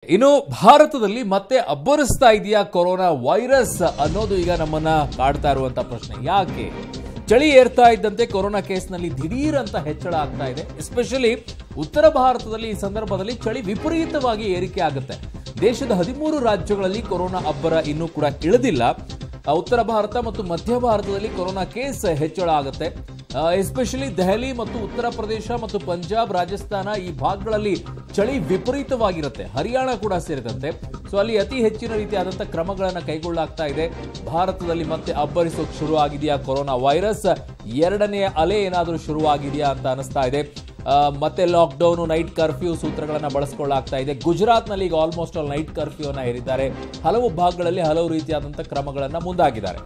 ಇನ್ನು ಭಾರತದಲ್ಲಿ ಮತ್ತೆ ಅಬ್ಬರಿಸ್ತಾ ಇದೆಯಾ ಕೊರೋನಾ ವೈರಸ್ ಅನ್ನೋದು ಈಗ ನಮ್ಮನ್ನ ಕಾಡ್ತಾ ಇರುವಂತ ಪ್ರಶ್ನೆ ಯಾಕೆ ಚಳಿ ಏರ್ತಾ ಇದ್ದಂತೆ ಕೊರೋನಾ ಕೇಸ್ನಲ್ಲಿ ದಿಢೀರ್ ಅಂತ ಹೆಚ್ಚಳ ಆಗ್ತಾ ಇದೆ ಎಸ್ಪೆಷಲಿ ಉತ್ತರ ಭಾರತದಲ್ಲಿ ಈ ಸಂದರ್ಭದಲ್ಲಿ ಚಳಿ ವಿಪರೀತವಾಗಿ ಏರಿಕೆ ಆಗುತ್ತೆ ದೇಶದ ಹದಿಮೂರು ರಾಜ್ಯಗಳಲ್ಲಿ ಕೊರೋನಾ ಅಬ್ಬರ ಇನ್ನೂ ಕೂಡ ಇಳಿದಿಲ್ಲ ಆ, ಉತ್ತರ ಭಾರತ ಮತ್ತು ಮಧ್ಯ ಭಾರತದಲ್ಲಿ ಕೊರೋನಾ ಕೇಸ್ ಹೆಚ್ಚಳ ಆಗುತ್ತೆ ಎಸ್ಪೆಷಲಿ ದೆಹಲಿ ಮತ್ತು ಉತ್ತರ ಪ್ರದೇಶ ಮತ್ತು ಪಂಜಾಬ್ ರಾಜಸ್ಥಾನ ಈ ಭಾಗಗಳಲ್ಲಿ ಚಳಿ ವಿಪರೀತವಾಗಿರುತ್ತೆ ಹರಿಯಾಣ ಕೂಡ ಸೇರಿದಂತೆ ಸೊ ಅಲ್ಲಿ ಅತಿ ಹೆಚ್ಚಿನ ರೀತಿಯಾದಂಥ ಕ್ರಮಗಳನ್ನು ಕೈಗೊಳ್ಳಲಾಗ್ತಾ ಇದೆ ಭಾರತದಲ್ಲಿ ಮತ್ತೆ ಅಬ್ಬರಿಸೋಕೆ ಶುರು ಆಗಿದೆಯಾ ಕೊರೋನಾ ವೈರಸ್ ಎರಡನೆಯ ಅಲೆ ಏನಾದರೂ ಶುರುವಾಗಿದೆಯಾ ಅಂತ ಅನಿಸ್ತಾ ಇದೆ ಆ, ಮತ್ತೆ ಲಾಕ್ಡೌನ್ ನೈಟ್ ಕರ್ಫ್ಯೂ ಸೂತ್ರಗಳನ್ನ ಬಳಸ್ಕೊಳ್ಳಾಗ್ತಾ ಇದೆ ಗುಜರಾತ್ನಲ್ಲಿ ಈಗ ಆಲ್ಮೋಸ್ಟ್ ಆಲ್ ನೈಟ್ ಕರ್ಫ್ಯೂ ಅನ್ನ ಹೇರಿದ್ದಾರೆ ಹಲವು ಭಾಗಗಳಲ್ಲಿ ಹಲವು ರೀತಿಯಾದಂಥ ಕ್ರಮಗಳನ್ನ ಮುಂದಾಗಿದ್ದಾರೆ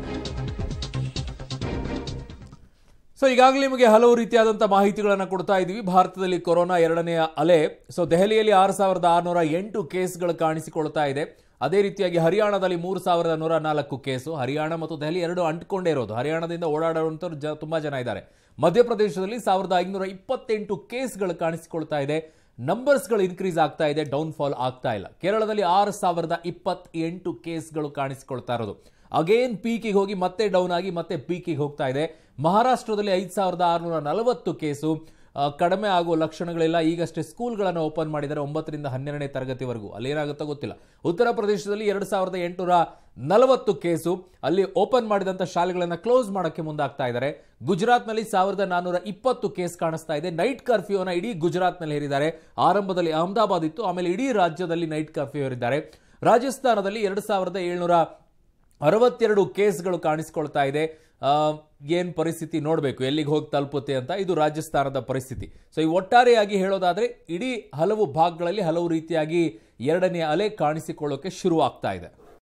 ಸೊ ಈಗಾಗಲೇ ನಿಮಗೆ ಹಲವು ರೀತಿಯಾದಂಥ ಮಾಹಿತಿಗಳನ್ನು ಕೊಡ್ತಾ ಇದ್ದೀವಿ ಭಾರತದಲ್ಲಿ ಕೊರೋನಾ ಎರಡನೆಯ ಅಲೆ ಸೊ ದೆಹಲಿಯಲ್ಲಿ ಆರು ಸಾವಿರದ ಆರುನೂರ ಎಂಟು ಕೇಸ್ಗಳು ಕಾಣಿಸಿಕೊಳ್ತಾ ಇದೆ ಅದೇ ರೀತಿಯಾಗಿ ಹರಿಯಾಣದಲ್ಲಿ ಮೂರು ಸಾವಿರದ ನೂರ ನಾಲ್ಕು ಕೇಸು ಹರಿಯಾಣ ಮತ್ತು ದೆಹಲಿ ಎರಡು ಅಂಟ್ಕೊಂಡೇ ಇರೋದು ಹರಿಯಾಣದಿಂದ ಓಡಾಡುವಂಥವ್ರು ಜ ತುಂಬ ಜನ ಇದ್ದಾರೆ ಮಧ್ಯಪ್ರದೇಶದಲ್ಲಿ ಸಾವಿರದ ಐನೂರ ಇಪ್ಪತ್ತೆಂಟು ಕೇಸ್ಗಳು ಕಾಣಿಸಿಕೊಳ್ತಾ ಇದೆ ನಂಬರ್ಸ್ಗಳು ಇನ್ಕ್ರೀಸ್ ಆಗ್ತಾ ಇದೆ ಡೌನ್ಫಾಲ್ ಆಗ್ತಾ ಇಲ್ಲ ಕೇರಳದಲ್ಲಿ ಆರು ಸಾವಿರದ ಇಪ್ಪತ್ತೆಂಟು ಕೇಸ್ಗಳು ಕಾಣಿಸಿಕೊಳ್ತಾ ಇರೋದು ಅಗೇನ್ ಪೀಕಿಗೆ ಹೋಗಿ ಮತ್ತೆ ಡೌನ್ ಆಗಿ ಮತ್ತೆ ಪೀಕಿಗೆ ಹೋಗ್ತಾ ಇದೆ ಮಹಾರಾಷ್ಟ್ರದಲ್ಲಿ ಐದು ಸಾವಿರದ ಆರುನೂರ ನಲವತ್ತು ಕೇಸು ಆ, ಕಡಿಮೆ ಆಗುವ ಲಕ್ಷಣಗಳಿಲ್ಲ ಈಗಷ್ಟೇ ಸ್ಕೂಲ್ಗಳನ್ನು ಓಪನ್ ಮಾಡಿದ್ದಾರೆ ಒಂಬತ್ತರಿಂದ ಹನ್ನೆರಡನೇ ತರಗತಿವರೆಗೂ ಅಲ್ಲಿ ಏನಾಗುತ್ತೋ ಗೊತ್ತಿಲ್ಲ ಉತ್ತರ ಪ್ರದೇಶದಲ್ಲಿ ಎರಡು ಸಾವಿರದ ಎಂಟುನೂರ ನಲವತ್ತು ಕೇಸು ಅಲ್ಲಿ ಓಪನ್ ಮಾಡಿದಂಥ ಶಾಲೆಗಳನ್ನು ಕ್ಲೋಸ್ ಮಾಡೋಕ್ಕೆ ಮುಂದಾಗ್ತಾ ಇದ್ದಾರೆ ಗುಜರಾತ್ನಲ್ಲಿ ಸಾವಿರದ ನಾನ್ನೂರ ಇಪ್ಪತ್ತು ಕೇಸ್ ಕಾಣಿಸ್ತಾ ಇದೆ ನೈಟ್ ಕರ್ಫ್ಯೂನ ಇಡೀ ಗುಜರಾತ್ನಲ್ಲಿ ಹೇರಿದ್ದಾರೆ ಆರಂಭದಲ್ಲಿ ಅಹಮದಾಬಾದ್ ಇತ್ತು ಆಮೇಲೆ ಇಡೀ ರಾಜ್ಯದಲ್ಲಿ ನೈಟ್ ಕರ್ಫ್ಯೂ ಹೇರಿದ್ದಾರೆ ರಾಜಸ್ಥಾನದಲ್ಲಿ ಎರಡು ಸಾವಿರದ ಏಳ್ನೂರ ಅರವತ್ತೆರಡು ಕೇಸ್ಗಳು ಕಾಣಿಸಿಕೊಳ್ತಾ ಇದೆ ಆ, ಏನ್ ಪರಿಸ್ಥಿತಿ ನೋಡಬೇಕು ಎಲ್ಲಿಗೆ ಹೋಗಿ ತಲುಪುತ್ತೆ ಅಂತ ಇದು ರಾಜಸ್ಥಾನದ ಪರಿಸ್ಥಿತಿ ಸೊ ಈ ಒಟ್ಟಾರೆಯಾಗಿ ಹೇಳೋದಾದ್ರೆ ಇಡೀ ಹಲವು ಭಾಗಗಳಲ್ಲಿ ಹಲವು ರೀತಿಯಾಗಿ ಎರಡನೇ ಅಲೆ ಕಾಣಿಸಿಕೊಳ್ಳೋಕೆ ಶುರು ಆಗ್ತಾ ಇದೆ